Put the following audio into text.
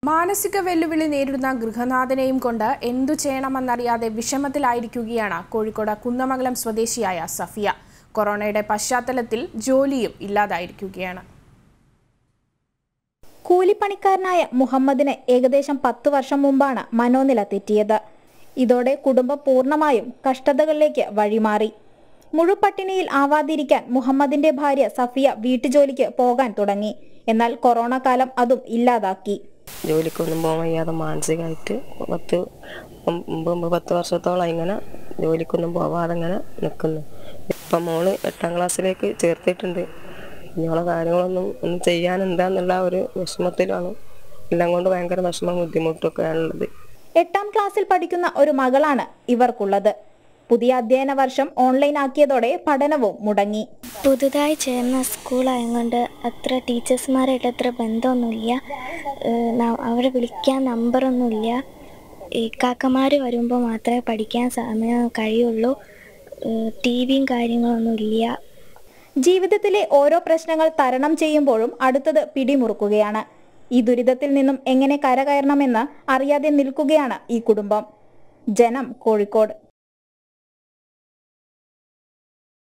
മാനസിക വെല്ലുവിളി നേരിടുന്ന ഗൃഹനാഥനെയും കൊണ്ട് എന്തു ചെയ്യണമെന്നറിയാതെ വിഷമത്തിലായിരിക്കുകയാണ് കോഴിക്കോട് കുന്നമംഗലം സ്വദേശിയായ സഫിയ കൊറോണയുടെ പശ്ചാത്തലത്തിൽ ജോലിയും ഇല്ലാതായിരിക്കുകയാണ് കൂലിപ്പണിക്കാരനായ മുഹമ്മദിന് ഏകദേശം പത്തു വർഷം മുമ്പാണ് മനോനില തെറ്റിയത് ഇതോടെ കുടുംബം പൂർണ്ണമായും കഷ്ടതകളിലേക്ക് വഴിമാറി മുഴുപട്ടിണിയിൽ ആവാതിരിക്കാൻ മുഹമ്മദിന്റെ ഭാര്യ സഫിയ വീട്ടുജോലിക്ക് പോകാൻ തുടങ്ങി എന്നാൽ കൊറോണ കാലം അതും ഇല്ലാതാക്കി ജോലിക്കൊന്നും പോകാൻ വയ്യാതെ മാനസികമായിട്ട് പത്ത് ഒമ്പത് ഒമ്പത് പത്ത് വർഷത്തോളം ഇങ്ങനെ ജോലിക്കൊന്നും പോവാതെ ഇങ്ങനെ നിൽക്കുന്നു ഇപ്പം മോള് എട്ടാം ക്ലാസ്സിലേക്ക് ചേർത്തിട്ടുണ്ട് ഇനിയുള്ള കാര്യങ്ങളൊന്നും ഒന്നും ചെയ്യാൻ എന്താന്നുള്ള ഒരു വിഷമത്തിലാണ് എല്ലാം കൊണ്ട് ഭയങ്കര വിഷമം ബുദ്ധിമുട്ടൊക്കെയാണുള്ളത് എട്ടാം ക്ലാസ്സിൽ പഠിക്കുന്ന ഒരു മകളാണ് ഇവർക്കുള്ളത് പുതിയ അധ്യയന വർഷം ഓൺലൈൻ ആക്കിയതോടെ പഠനവും മുടങ്ങി പുതുതായി ചേർന്ന സ്കൂളായതുകൊണ്ട് അത്ര ടീച്ചേഴ്സുമാരായിട്ട് അത്ര ബന്ധമൊന്നുമില്ല ഏഹ് ന- അവരെ വിളിക്കാൻ നമ്പറൊന്നുമില്ല ഈ കാക്കമാർ വരുമ്പോൾ മാത്രമേ പഠിക്കാൻ സമയം കഴിയുള്ളൂ ടി വിയും കാര്യങ്ങളൊന്നും ഇല്ല ജീവിതത്തിലെ ഓരോ പ്രശ്നങ്ങൾ തരണം ചെയ്യുമ്പോഴും അടുത്തത് പിടിമുറുക്കുകയാണ് ഈ ദുരിതത്തിൽ നിന്നും എങ്ങനെ കരകയറണമെന്ന് അറിയാതെ നിൽക്കുകയാണ് ഈ കുടുംബം ജനം കോഴിക്കോട്